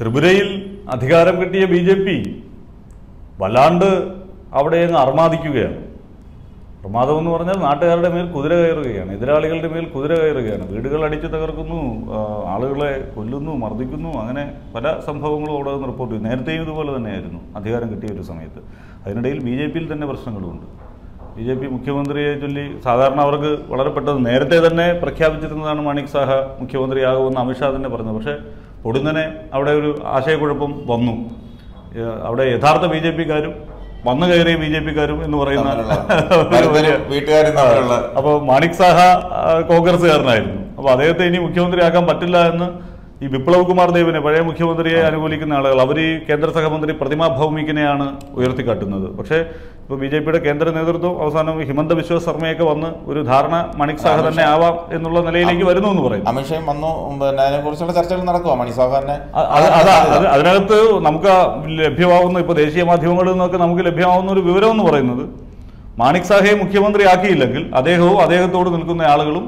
ത്രിപുരയിൽ അധികാരം കിട്ടിയ ബി ജെ പി വല്ലാണ്ട് അവിടെ അങ്ങ് അർമാദിക്കുകയാണ് പ്രമാദം എന്ന് പറഞ്ഞാൽ നാട്ടുകാരുടെ മേൽ കുതിര കയറുകയാണ് എതിരാളികളുടെ മേൽ കുതിര കയറുകയാണ് വീടുകൾ അടിച്ചു തകർക്കുന്നു ആ, ആളുകളെ കൊല്ലുന്നു മർദ്ദിക്കുന്നു അങ്ങനെ പല സംഭവങ്ങളും അവിടെ നിന്ന് റിപ്പോർട്ട് ചെയ്തു നേരത്തെയും ഇതുപോലെ തന്നെയായിരുന്നു അധികാരം കിട്ടിയ ഒരു സമയത്ത് അതിനിടയിൽ ബി ജെ പിയിൽ തന്നെ പ്രശ്നങ്ങളുമുണ്ട് ബി ജെ പി മുഖ്യമന്ത്രിയെ ചൊല്ലി സാധാരണ അവർക്ക് വളരെ പെട്ടെന്ന് നേരത്തെ തന്നെ പ്രഖ്യാപിച്ചിരുന്നതാണ് മാണിക് സാഹ മുഖ്യമന്ത്രിയാകുമെന്ന് അമിത്ഷാ തന്നെ പറഞ്ഞത് പക്ഷേ പൊടുന്നനെ അവിടെ ഒരു ആശയക്കുഴപ്പം വന്നു ഏഹ് അവിടെ യഥാർത്ഥ ബി ജെ പിക്കാരും വന്നു കയറിയ ബി ജെ പിക്കാരും എന്ന് പറയുന്ന ഒരു വലിയ വീട്ടുകാരും തമ്മിലുള്ള അപ്പോൾ മാണിക് സാഹ ആ, കോൺഗ്രസ്സുകാരനായിരുന്നു അപ്പോൾ അദ്ദേഹത്തെ ഇനി മുഖ്യമന്ത്രിയാക്കാൻ പറ്റില്ല എന്ന് ഈ വിപ്ലവ് കുമാർ ദേവിനെ പഴയ മുഖ്യമന്ത്രിയെ അനുകൂലിക്കുന്ന ആളുകൾ അവർ ഈ കേന്ദ്ര സഹമന്ത്രി പ്രതിമാ ഭൗമികിനെയാണ് ഉയർത്തിക്കാട്ടുന്നത് പക്ഷേ ഇപ്പോൾ ബി ജെ പിയുടെ കേന്ദ്ര നേതൃത്വം അവസാനം ഹിമന്ത ബിശ്വ ശർമ്മയൊക്കെ വന്ന് ഒരു ധാരണ മണിക് സാഹ തന്നെ ആവാം എന്നുള്ള നിലയിലേക്ക് വരുന്നു എന്ന് പറയുന്നു അമിത്ഷയും വന്നു പിന്നെ അതിനെ കുറിച്ചുള്ള ചർച്ചകൾ നടക്കുമോ മണി സാഹാറിനെ അ- അത് അതാ അത് അതിനകത്ത് നമുക്ക് ലഭ്യമാവുന്ന ഇപ്പോൾ ദേശീയ മാധ്യമങ്ങളിൽ നിന്നൊക്കെ നമുക്ക് ലഭ്യമാവുന്ന ഒരു വിവരം എന്ന് പറയുന്നത് മാണിക് സാഹയെ മുഖ്യമന്ത്രിയാക്കിയില്ലെങ്കിൽ അദ്ദേഹവും അദ്ദേഹത്തോട് നിൽക്കുന്ന ആളുകളും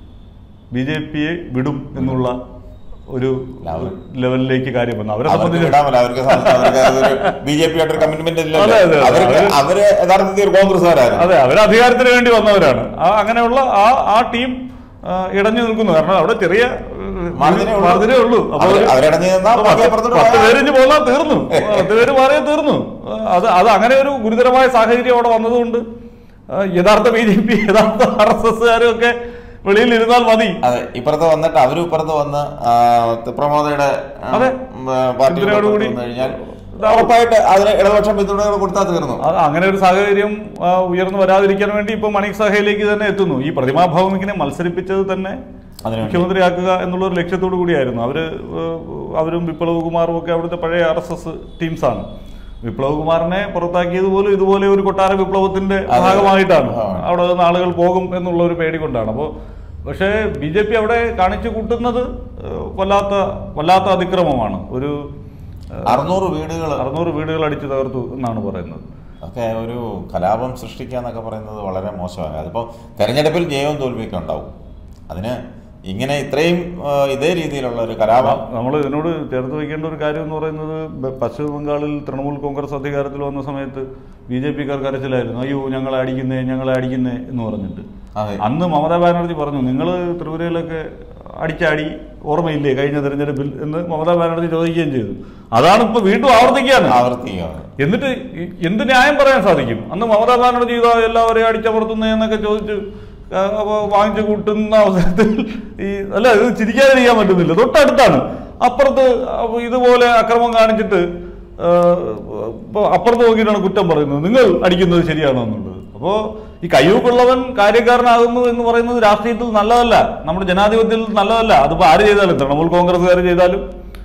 ബി ജെ പിയെ വിടും എന്നുള്ള ഒരു അവര്- ലെവലിലേക്ക് കാര്യം വന്നു അവരെ അവർക്ക് സംബന്ധിച്ച് വിടാമല്ലോ അവർക്ക് സ- അവർക്ക് അതൊരു ബി ജെ പി ആയിട്ടൊരു കമ്മിറ്റ്മെന്റ് ഇല്ലല്ലോ അതെ, അതെ, അതെ. അവർക്ക് അവര് അവര് യഥാർത്ഥത്തിൽ ഒരു കോൺഗ്രസ്സുകാരായിരുന്നു അതെ അവർ അധികാരത്തിന് വേണ്ടി വന്നവരാണ് ആ അങ്ങനെയുള്ള ആ ആ ടീം ആ, ഇടഞ്ഞു നിൽക്കുന്നു കാരണം അവിടെ ചെറിയ മാർജിനേ ഉള്ളൂ. മാർജിനേ ഉള്ളൂ അപ്പൊ അവര് അവര് അവരിടഞ്ഞു നിന്നാ പത്ത് ബാക്കി അപ്പുറത്തോട്ട് പത്ത് പോയാൽ- പേരിഞ്ഞ് പോന്നാൽ തീർന്നു പത്ത് പേര് മാറിയാൽ തീർന്നു അത് അത് അങ്ങനെ ഒരു ഗുരുതരമായ സാഹചര്യം അവിടെ വന്നതുകൊണ്ട് ആ, യഥാർത്ഥ ബി ജെ പി യഥാർത്ഥ ആർ എസ് എസ്സുകാരും ഒക്കെ വെളിയിൽ ഇരുന്നാൽ മതി അതെ ഇപ്പുറത്ത് വന്നിട്ട് അവരും ഇപ്പുറത്ത് വന്ന് ആ, പ്രമോദയുടെ ആ, അതെ. ഉം, പാർട്ടിയുടെ പിന്തുണയോടുകൂടി പുറത്ത് വന്നു കഴിഞ്ഞാൽ ഉറപ്പായിട്ട് അതിന് ഇടതുപക്ഷം പിന്തുണ കൊടുത്താൽ തീർന്നു അത് അങ്ങനെ ഒരു സാഹചര്യം ആ, ഉയർന്നു വരാതിരിക്കാൻ വേണ്ടി ഇപ്പൊ മണിക് സഹയിലേക്ക് തന്നെ എത്തുന്നു ഈ പ്രതിമാ ഭൗമികിനെ മത്സരിപ്പിച്ചത് തന്നെ അതിനുവേണ്ടി. മുഖ്യമന്ത്രിയാക്കുക എന്നുള്ള ഒരു ലക്ഷ്യത്തോടു കൂടിയായിരുന്നു അവര് ഏഹ്, അവരും വിപ്ലവ് കുമാറും ഒക്കെ അവിടുത്തെ പഴയ ആർ എസ് എസ് ടീംസാണ് വിപ്ലവ് കുമാറിനെ പുറത്താക്കിയത് പോലും ഇതുപോലെ ഒരു കൊട്ടാര വിപ്ലവത്തിന്റെ അതെ. ഭാഗമായിട്ടാണ് ആ. അവിടെ നിന്ന് ആളുകൾ പോകും എന്നുള്ള ഒരു പേടി കൊണ്ടാണ് അപ്പോൾ പക്ഷേ ബി ജെ പി അവിടെ കാണിച്ചു കൂട്ടുന്നത് ഏഹ്, വല്ലാത്ത വല്ലാത്ത അതിക്രമമാണ് ഒരു ഏഹ്, അറുന്നൂറ് വീടുകൾ അറുന്നൂറ് വീടുകൾ അടിച്ചു തകർത്തു എന്നാണ് പറയുന്നത് ഒക്കെ ഒരു കലാപം സൃഷ്ടിക്കുക എന്നൊക്കെ പറയുന്നത് വളരെ മോശമാണ് അതിപ്പോൾ തെരഞ്ഞെടുപ്പിൽ ജയവും തോൽവിയൊക്കെ ഉണ്ടാവും അതിന് ഇങ്ങനെ ഇത്രയും ആ, ഇതേ രീതിയിലുള്ള ഒരു കലാപം നമ്മൾ ഇതിനോട് ചേർത്ത് വയ്ക്കേണ്ട ഒരു കാര്യം എന്ന് പറയുന്നത് ബ- പശ്ചിമ ബംഗാളിൽ തൃണമൂൽ കോൺഗ്രസ് അധികാരത്തിൽ വന്ന സമയത്ത് ബി ജെ പിക്കാർ കരച്ചിലായിരുന്നു അയ്യോ ഞങ്ങളെ അടിക്കുന്നേ ഞങ്ങളെ അടിക്കുന്നേ എന്ന് പറഞ്ഞിട്ട് അതെ അന്ന് മമതാ ബാനർജി പറഞ്ഞു നിങ്ങൾ ത്രിപുരയിലൊക്കെ അടിച്ചാടി ഓർമ്മയില്ലേ കഴിഞ്ഞ തെരഞ്ഞെടുപ്പിൽ എന്ന് മമതാ ബാനർജി ചോദിക്കുകയും ചെയ്തു അതാണ് ഇപ്പൊ വീണ്ടും ആവർത്തിക്കുകയാണ് ആവർത്തിക്കുകയാണ് എന്നിട്ട് ഈ- എന്ത് ന്യായം പറയാൻ സാധിക്കും അന്ന് മമതാ ബാനർജി ഇതാ എല്ലാവരെയും അടിച്ചമർത്തുന്നേ എന്നൊക്കെ ചോദിച്ച് ആ, അപ്പൊ വാങ്ങിച്ചു കൂട്ടുന്ന അവസരത്തിൽ ഈ അല്ല ഇത് ചിരിക്കാതിരിക്കാൻ പറ്റുന്നില്ല തൊട്ടടുത്താണ് അപ്പുറത്ത് അപ്പൊ ഇതുപോലെ അക്രമം കാണിച്ചിട്ട് ആ, ഇപ്പൊ അപ്പുറത്ത് നോക്കിയിട്ടാണ് കുറ്റം പറയുന്നത് നിങ്ങൾ അടിക്കുന്നത് ശരിയാണോ എന്നുള്ളത് അപ്പോൾ ഈ കയ്യൂക്കുള്ളവൻ കാര്യക്കാരനാകുന്നു എന്ന് പറയുന്നത് രാഷ്ട്രീയത്തിൽ നല്ലതല്ല നമ്മുടെ ജനാധിപത്യത്തിൽ നല്ലതല്ല അതിപ്പോൾ ആര് ചെയ്താലും തൃണമൂൽ കോൺഗ്രസ്സുകാർ ചെയ്താലും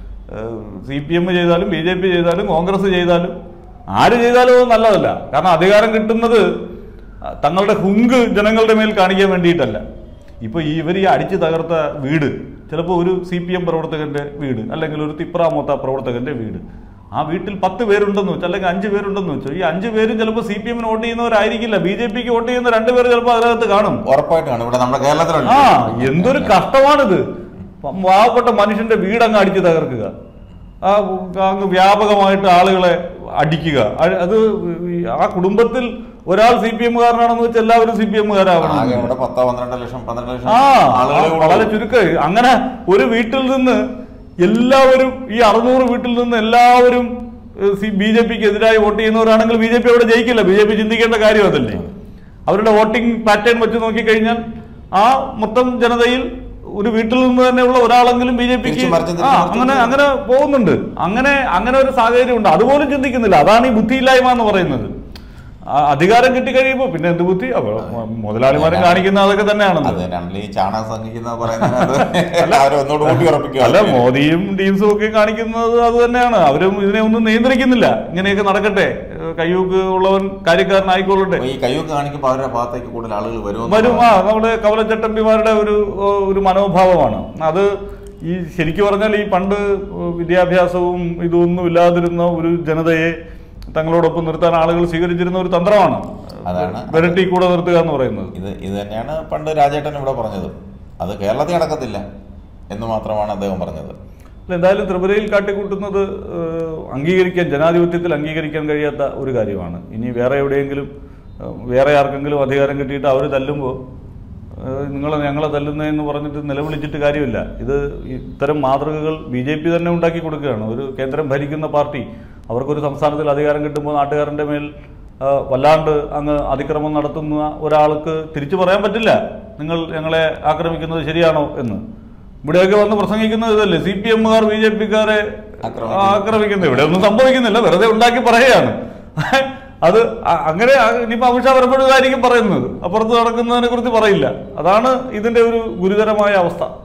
സി പി എം ചെയ്താലും ബി ജെ പി ചെയ്താലും കോൺഗ്രസ് ചെയ്താലും ആര് ചെയ്താലും അത് നല്ലതല്ല കാരണം അധികാരം കിട്ടുന്നത് ആ, തങ്ങളുടെ ഹുങ്ക് ജനങ്ങളുടെ മേൽ കാണിക്കാൻ വേണ്ടിയിട്ടല്ല ഇപ്പോൾ ഈ ഇവർ ഈ അടിച്ചു തകർത്ത വീട് ചിലപ്പോൾ ഒരു സി പി എം പ്രവർത്തകന്റെ വീട് അല്ലെങ്കിൽ ഒരു തിപ്രാമോത്ത പ്രവർത്തകന്റെ വീട് ആ വീട്ടിൽ പത്ത് പേരുണ്ടെന്ന് വെച്ചോ അല്ലെങ്കിൽ അഞ്ച് പേരുണ്ടെന്ന് വെച്ചോ ഈ അഞ്ച് പേരും ചിലപ്പോൾ സി പി എമ്മിന് വോട്ട് ചെയ്യുന്നവരായിരിക്കില്ല ബി ജെ പിക്ക് വോട്ട് ചെയ്യുന്ന രണ്ടുപേർ ചിലപ്പോൾ അതിനകത്ത് കാണും ഉറപ്പായിട്ടാണ് ഇവിടെ നമ്മുടെ കേരളത്തിലുണ്ട് ആ എന്തൊരു കഷ്ടമാണിത് പ- പാവപ്പെട്ട മനുഷ്യന്റെ വീടങ്ങ് അടിച്ചു തകർക്കുക ആ അങ്ങ് വ്യാപകമായിട്ട് ആളുകളെ അടിക്കുക അ- അത് ഈ ആ കുടുംബത്തിൽ ഒരാൾ സി പി എമ്മുകാരനാണെന്ന് വെച്ച് എല്ലാവരും സി പി എമ്മുകാരാവണം ആകെ ഇവിടെ പത്തോ പന്ത്രണ്ട് ലക്ഷം പന്ത്രണ്ട് ലക്ഷം ആ ആളുകളെ ആ, വളരെ ചുരുക്കം അങ്ങനെ ഒരു വീട്ടിൽ നിന്ന് എല്ലാവരും ഈ അറുന്നൂറ് വീട്ടിൽ നിന്ന് എല്ലാവരും ബി ജെ പിക്ക് എതിരായി വോട്ട് ചെയ്യുന്നവരാണെങ്കിൽ ബി ജെ പി അവിടെ ജയിക്കില്ല ബി ജെ പി ചിന്തിക്കേണ്ട കാര്യം അതല്ലേ അവരുടെ വോട്ടിംഗ് പാറ്റേൺ വെച്ച് നോക്കിക്കഴിഞ്ഞാൽ ആ മൊത്തം ജനതയിൽ ഒരു വീട്ടിൽ നിന്ന് തന്നെയുള്ള ഒരാളെങ്കിലും ബി ജെ പിക്ക് തിരിച്ചും മറിച്ചും ആ തിരിച്ചും മറിച്ചും അങ്ങനെ അങ്ങനെ പോകുന്നുണ്ട് അങ്ങനെ അങ്ങനെ ഒരു സാഹചര്യം ഉണ്ട് അതുപോലും ചിന്തിക്കുന്നില്ല അതാണ് ഈ ബുദ്ധിയില്ലായ്മ എന്ന് പറയുന്നത് ആ, അധികാരം കിട്ടിക്കഴിയുമ്പോൾ പിന്നെ എന്ത് ബുദ്ധി അപ്പോൾ മുതലാളിമാരും കാണിക്കുന്ന അതൊക്കെ തന്നെയാണെന്ന് അത് രണ്ടിൽ ഈ ചാണകം സംഘിക്കുന്ന പറയുന്നത് എല്ലാവരും ഒന്നുകൂടി കൂട്ടി ഉറപ്പിക്കുക അല്ല മോദിയും ടീംസും ഒക്കെ കാണിക്കുന്നത് അത് തന്നെയാണ് അവരും ഇതിനെ ഒന്നും നിയന്ത്രിക്കുന്നില്ല ഇങ്ങനെയൊക്കെ നടക്കട്ടെ ഏഹ് കയ്യൂക്ക് ഉള്ളവൻ കാര്യക്കാരനായിക്കൊള്ളട്ടെ അപ്പൊ ഈ കയ്യൊക്കെ കാണിക്കുമ്പോൾ അവരുടെ ഭാഗത്തേക്ക് കൂടുതൽ ആളുകൾ വരുമോ വരും ആ നമ്മുടെ കവലച്ചട്ടമ്പിമാരുടെ ഒരു ഒരു മനോഭാവമാണ് അത് ഈ ശരിക്കും പറഞ്ഞാൽ ഈ പണ്ട് വിദ്യാഭ്യാസവും ഇതൊന്നും ഇല്ലാതിരുന്ന ഒരു ജനതയെ തങ്ങളോടൊപ്പം നിർത്താൻ ആളുകൾ സ്വീകരിച്ചിരുന്ന ഒരു തന്ത്രമാണ് അതാണ്. വിരട്ടി കൂടെ നിർത്തുക എന്ന് പറയുന്നത് ഇത് ഇത് തന്നെയാണ് പണ്ട് രാജേട്ടൻ ഇവിടെ പറഞ്ഞത് അത് കേരളത്തിൽ നടക്കത്തില്ല എന്ന് മാത്രമാണ് അദ്ദേഹം പറഞ്ഞത് അല്ല, എന്തായാലും ത്രിപുരയിൽ കാട്ടിക്കൂട്ടുന്നത് ഏഹ്, അംഗീകരിക്കാൻ ജനാധിപത്യത്തിൽ അംഗീകരിക്കാൻ കഴിയാത്ത ഒരു കാര്യമാണ് ഇനി വേറെ എവിടെയെങ്കിലും ഏഹ്, വേറെ ആർക്കെങ്കിലും അധികാരം കിട്ടിയിട്ട് അവർ തല്ലുമ്പോൾ നിങ്ങൾ ഞങ്ങളെ തല്ലുന്നതെന്ന് പറഞ്ഞിട്ട് നിലവിളിച്ചിട്ട് കാര്യമില്ല ഇത് ഇത്തരം മാതൃകകൾ ബി ജെ പി തന്നെ ഉണ്ടാക്കി കൊടുക്കുകയാണ് ഒരു കേന്ദ്രം ഭരിക്കുന്ന പാർട്ടി അവർക്കൊരു സംസ്ഥാനത്തിൽ അധികാരം കിട്ടുമ്പോൾ നാട്ടുകാരൻ്റെ മേൽ ആ, വല്ലാണ്ട് അങ്ങ് അതിക്രമം നടത്തുന്ന ഒരാൾക്ക് തിരിച്ചു പറയാൻ പറ്റില്ല നിങ്ങൾ ഞങ്ങളെ ആക്രമിക്കുന്നത് ശരിയാണോ എന്ന് ഇവിടെയൊക്കെ വന്ന് പ്രസംഗിക്കുന്നത് ഇതല്ലേ സി പി എമ്മുകാർ ബി ജെ പിക്കാരെ ആക്രമിക്കുന്നു. ആക്രമിക്കുന്നത് ഇവിടെ ഒന്നും സംഭവിക്കുന്നില്ല വെറുതെ ഉണ്ടാക്കി പറയുകയാണ് അത് അ- അങ്ങനെ ആ- ഇനിയിപ്പോ അമിത്ഷാ വരുമ്പോഴായിരിക്കും പറയുന്നത് അപ്പുറത്ത് നടക്കുന്നതിനെ കുറിച്ച് പറയില്ല അതാണ് ഇതിന്റെ ഒരു ഗുരുതരമായ അവസ്ഥ